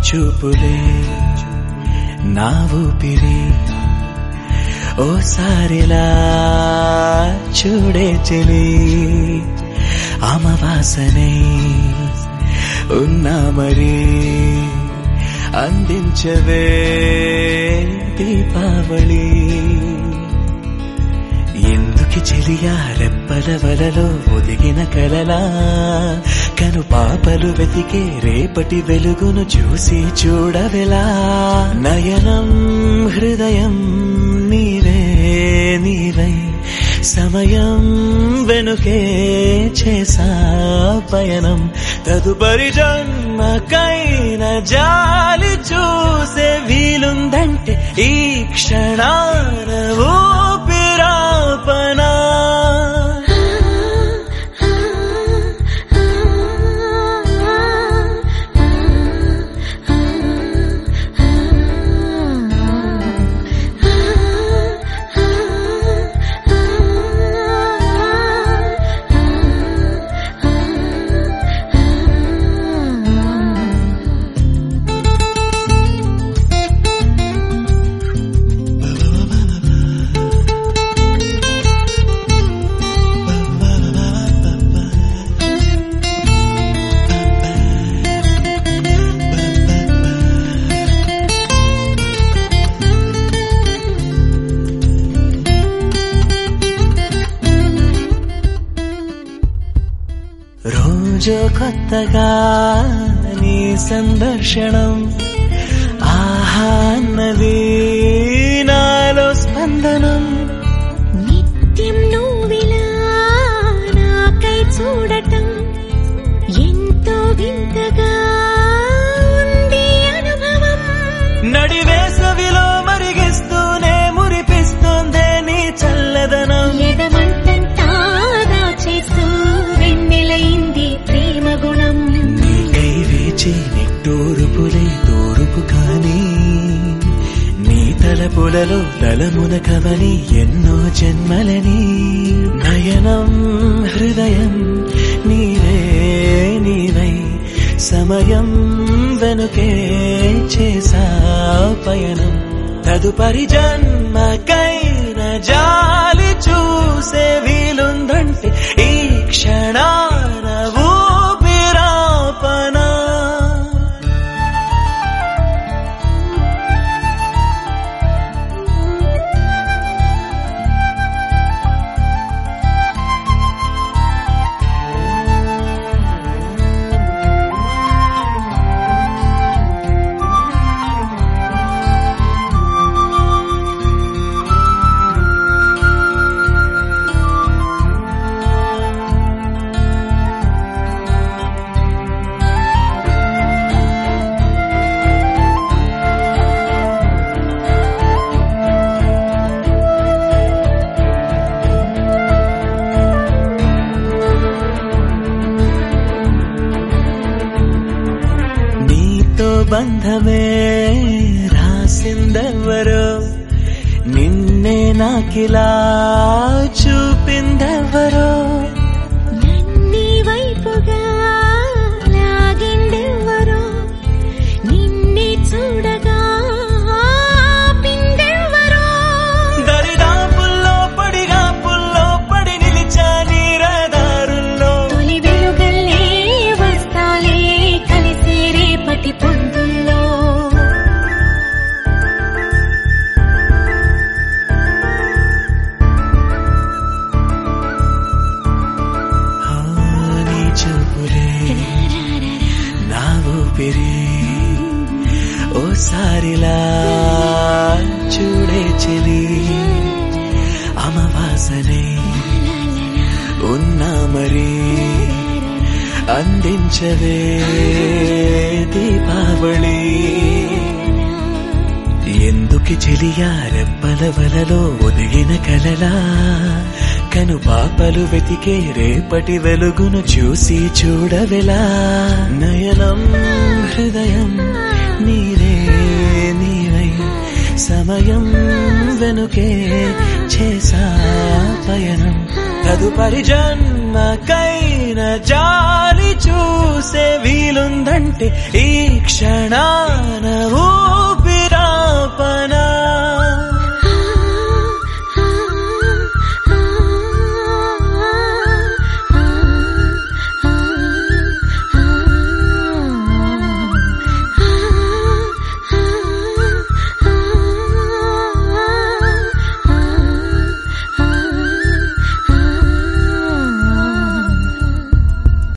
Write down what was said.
చూపులే నా ఊపిరి ఓసారిలా చూడే చెలి అమవాసనే ఉన్నా మరి అందించవే దీపావళి ఎందుకి చెలియా రెప్పల వలలో ఒదిగిన కలలా కను పాపలు వెతికే రేపటి వెలుగును చూసి చూడవెలా నయనం హృదయం నీవే నీవై సమయం వెనుకే చేసా పయనం తదుపరి జన్మకైన జాలి చూసే వీలుందంటే ఈ క్షణాన ఊపిరాపనా రోజు కొత్తగా నీ సందర్శనం ఆహా అన్నది నాలో స్పందనం నిత్యం నువ్విలా నాకై చూడటం ఎంతో వింతగా ఉంది అనుభవం నడివేసవిలో మరిగిస్తూనే మురిపిస్తోందే నీ చల్లదనం ఎదమంతంతా దాచేస్తూ వెన్నెలైంది ప్రేమ గుణం నీకై వేచి నిట్టూరుపులే తూరుపు కానీ నీ తలపులలో తలమున కవని ఎన్నో జన్మలని నయనం హృదయం నీవే నీవై సమయం వెనుకే చేసా పయనం తదుపరి జన్మకైన జాలి చూసే వీలుందంటే ఈ క్షణాన ఊపిరాపనా నీతో బంధమే రాసిందెవరో నిన్నే నాకిలా చూపిందెవరో నన్ని వైపుగా లాగిందెవ్వరో నిన్నే చూడగా ఆపిందెవ్వరో దరిదాపుల్లో పడిగా పుల్లో పడి నిలిచా నీరదారుల్లో తొలి వెలుగల్లే వస్తాలే కలిసే రేపటి పొద్దుల్లో ఆ, నీ చూపులే నా ఊపిరి ఓసారిలా చూడే చెలి అమవాసనే ఉన్నా మరి అందించవే దీపావళి ఎందుకి చెలియా రెప్పల వలలో ఒదిగిన కలలా కను పాపలు వెతికే రేపటి వెలుగును చూసి చూడవెలా నయనం హృదయం నీరే నీవై సమయం వెనుకే చేసా పయనం తదుపరి జన్మకైన జాలి చూ చూసే వీలుందంటే ఈ క్షణాన ఊ